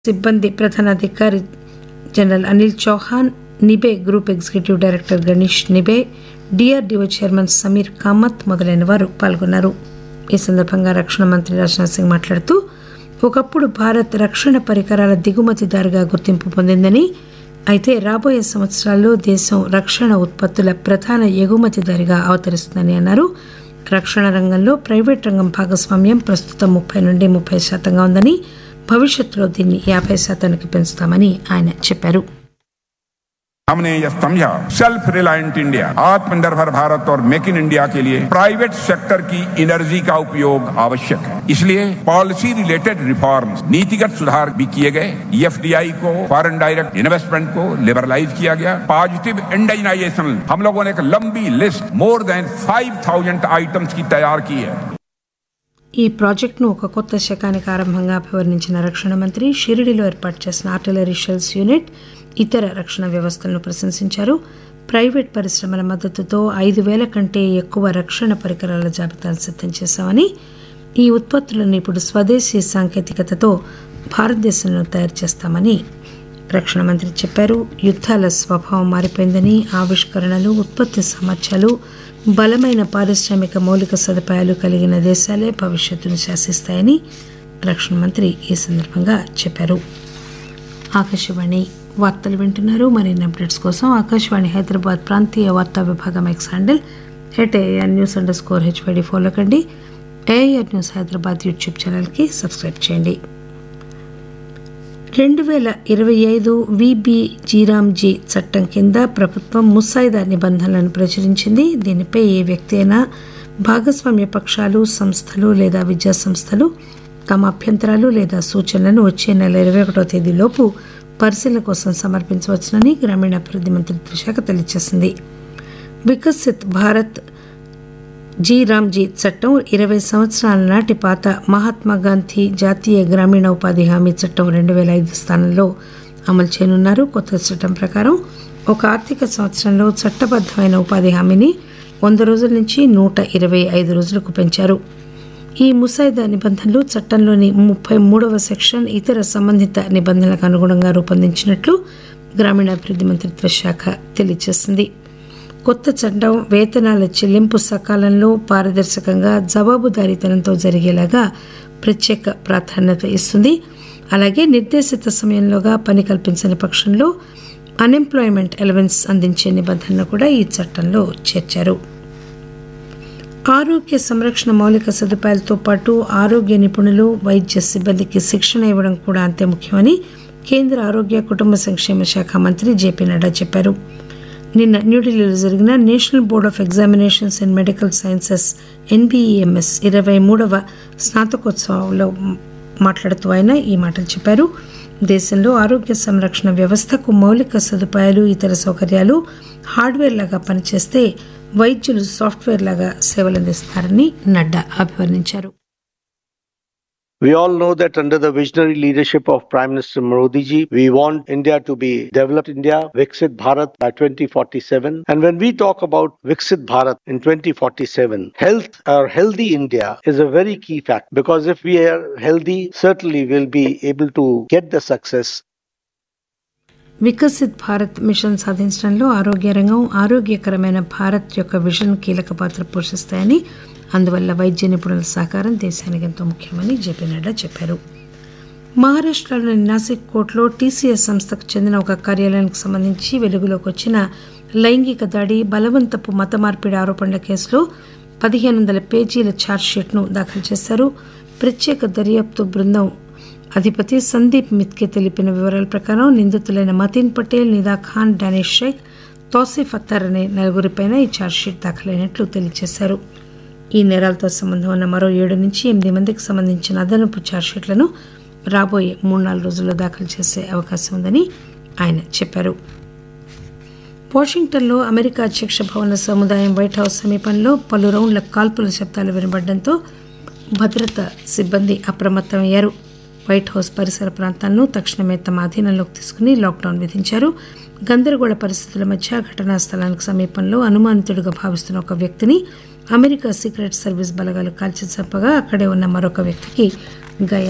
సిబ్బంది ప్రధానాధికారి general Anil Chauhan Nibe group executive director Ganesh Nibe DRDO chairman Sameer Kamat మొదలైన వారు పాల్గొన్నారు ఈ సందర్భంగా రక్షణ మంత్రి రాజ్నాథ్ సింగ్ మాట్లాడుతూ ఒకప్పుడు భారత్ రక్షణ పరికరాల దిగుమతిదారుగా గుర్తింపు పొందిందని అయితే రాబోయే సంవత్సరాల్లో దేశం రక్షణ ఉత్పత్తుల ప్రధాన ఎగుమతిదారిగా అవతరిస్తుందని అన్నారు రక్షణ రంగంలో ప్రైవేట్ రంగం భాగస్వామ్యం ప్రస్తుతం ముప్పై నుండి ముప్పై శాతంగా ఉందని భవిష్యత్తులో దీన్ని యాభై శాతానికి పెంచుతామని ఆయన చెప్పారు हमने यह समझा सेल्फ रिलायंट इंडिया आत्मनिर्भर भारत और मेक इन इंडिया के लिए प्राइवेट सेक्टर की एनर्जी का उपयोग आवश्यक है इसलिए पॉलिसी रिलेटेड रिफॉर्म्स नीतिगत सुधार भी किए गए एफडीआई को फॉरेन डायरेक्ट इन्वेस्टमेंट को लिबरलाइज किया गया पॉजिटिव इंडाइनाइजेशन हम लोगों ने एक लंबी लिस्ट मोर देन 5000 आइटम्स की तैयार की है ఈ ప్రాజెక్టును ఒక కొత్త శకానికి ఆరంభంగా అభివర్ణించిన రక్షణ మంత్రి షిరిడిలో ఏర్పాటు చేసిన ఆర్టిలరీ షెల్స్ యూనిట్ ఇతర రక్షణ వ్యవస్థలను ప్రశంసించారు ప్రైవేట్ పరిశ్రమల మద్దతుతో ఐదు వేల కంటే ఎక్కువ రక్షణ పరికరాల జాబితాను సిద్ధం చేశామని ఈ ఉత్పత్తులను ఇప్పుడు స్వదేశీ సాంకేతికతతో భారతదేశంలో తయారు చేస్తామని రక్షణ మంత్రి చెప్పారు యుద్ధాల స్వభావం మారిపోయిందని ఆవిష్కరణలు ఉత్పత్తి సామర్థ్యాలు బలమైన పారిశ్రామిక మౌలిక సదుపాయాలు కలిగిన దేశాలే భవిష్యత్తును శాసిస్తాయని రక్షణ మంత్రి ఈ సందర్భంగా చెప్పారు ఆకాశవాణి వార్తలు వింటున్నారు మరిన్ని అప్డేట్స్ కోసం ఆకాశవాణి హైదరాబాద్ ప్రాంతీయ వార్తా విభాగం X handle at AIR news under score HYD follow కండి ఏఆర్ న్యూస్ హైదరాబాద్ యూట్యూబ్ ఛానల్కి సబ్స్క్రైబ్ చేయండి రెండు వేల ఇరవై ఐదు విబి జీరామ్జీ చట్టం కింద ప్రభుత్వం ముసాయిదా నిబంధనలను ప్రచురించింది దీనిపై ఏ వ్యక్తి అయినా భాగస్వామ్య పక్షాలు సంస్థలు లేదా విద్యా సంస్థలు తమ అభ్యంతరాలు లేదా సూచనలను వచ్చే నెల ఇరవై ఒకటో తేదీలోపు పరిశీలన కోసం సమర్పించవచ్చునని గ్రామీణాభివృద్ధి మంత్రిత్వ శాఖ తెలియజేసింది వికసిత్ భారత్ జీ రామ్జీ చట్టం ఇరవై సంవత్సరాల నాటి పాత మహాత్మా గాంధీ జాతీయ గ్రామీణ ఉపాధి హామీ చట్టం రెండు వేల ఐదు స్థానంలో అమలు చేయనున్నారు కొత్త చట్టం ప్రకారం ఒక ఆర్థిక సంవత్సరంలో చట్టబద్దమైన ఉపాధి హామీని వంద రోజుల నుంచి నూట ఇరవై ఐదు రోజులకు పెంచారు ఈ ముసాయిదా నిబంధనలు చట్టంలోని ముప్పై మూడవ సెక్షన్ ఇతర సంబంధిత నిబంధనలకు అనుగుణంగా రూపొందించినట్లు గ్రామీణాభివృద్ధి మంత్రిత్వ శాఖ తెలియజేసింది కొత్త చట్టం వేతనాల చెల్లింపు సకాలంలో పారదర్శకంగా జవాబుదారీతనంతో జరిగేలాగా ప్రత్యేక ప్రాధాన్యత ఇస్తుంది అలాగే నిర్దేశిత సమయంలోగా పని కల్పించని పక్షంలో అన్ఎంప్లాయ్మెంట్ అలవెన్స్ అందించే నిబంధనను కూడా ఈ చట్టంలో చేర్చారు ఆరోగ్య సంరక్షణ మౌలిక సదుపాయాలతో పాటు ఆరోగ్య నిపుణులు వైద్య సిబ్బందికి శిక్షణ ఇవ్వడం కూడా అంతే ముఖ్యమని కేంద్ర ఆరోగ్య కుటుంబ సంక్షేమ శాఖ మంత్రి జేపీ నడ్డా చెప్పారు నిన్న న్యూఢిల్లీలో జరిగిన national board of examinations in medical sciences NBEMS ఇరవై మూడవ స్నాతకోత్సవంలో మాట్లాడుతూ ఆయన ఈ మాటలు చెప్పారు దేశంలో ఆరోగ్య సంరక్షణ వ్యవస్థకు మౌలిక సదుపాయాలు ఇతర సౌకర్యాలు హార్డ్వేర్ లాగా పనిచేస్తే వైద్యులు సాఫ్ట్వేర్ లాగా సేవలందిస్తారని నడ్డా అభివర్ణించారు We all know that under the visionary leadership of Prime Minister Modi ji, we want India to be developed India, Viksit Bharat by 2047. And when we talk about Viksit Bharat in 2047, health or healthy India is a very key fact because if we are healthy, certainly we'll be able to get the success Viksit Bharat mission సాధించడంలో ఆరోగ్య రంగం ఆరోగ్యకరమైన భారత్ యొక్క vision కీలక పాత్ర పోషిస్తాయని అందువల్ల వైద్య నిపుణుల సహకారం దేశానికి ఎంతో ముఖ్యమని జేపీ నడ్డా చెప్పారు మహారాష్ట్రలోని నాసిక్ కోర్టులో టీసీఎస్ సంస్థకు చెందిన ఒక కార్యాలయానికి సంబంధించి వెలుగులోకి వచ్చిన లైంగిక దాడి బలవంతపు మత మార్పిడి ఆరోపణల కేసులో పదిహేను వందల పేజీల ఛార్జ్షీట్ను దాఖలు చేశారు ప్రత్యేక దర్యాప్తు బృందం అధిపతి సందీప్ మిత్కే తెలిపిన వివరాల ప్రకారం నిందితులైన మతీన్ పటేల్ నిదా ఖాన్ డానిష్ షేక్ తౌసిఫ్ అత్తర్ అనే నలుగురిపైన ఈ ఛార్జ్షీట్ దాఖలైనట్లు తెలియజేశారు ఈ నేరాలతో సంబంధం ఉన్న మరో ఏడు నుంచి ఎనిమిది మందికి సంబంధించిన అదనపు ఛార్జ్షీట్లను రాబోయే మూడు నాలుగు రోజుల్లో దాఖలు చేసే అవకాశం ఉందని ఆయన చెప్పారు వాషింగ్టన్లో అమెరికా అధ్యక్ష భవన సముదాయం వైట్ హౌస్ సమీపంలో పలు రౌండ్ల కాల్పుల శబ్దాలు వినబడడంతో భద్రతా సిబ్బంది అప్రమత్తమయ్యారు వైట్ హౌస్ పరిసర ప్రాంతాలను తక్షణమే తమ అధీనంలోకి తీసుకుని లాక్డౌన్ విధించారు గందరగోళ పరిస్థితుల మధ్య ఘటనా స్థలానికి సమీపంలో అనుమానితుడిగా భావిస్తున్న ఒక వ్యక్తిని అమెరికా సీక్రెట్ సర్వీస్ బలగాలు కాల్చి చంపగా అక్కడే ఉన్న మరొక వ్యక్తికి గాయాలు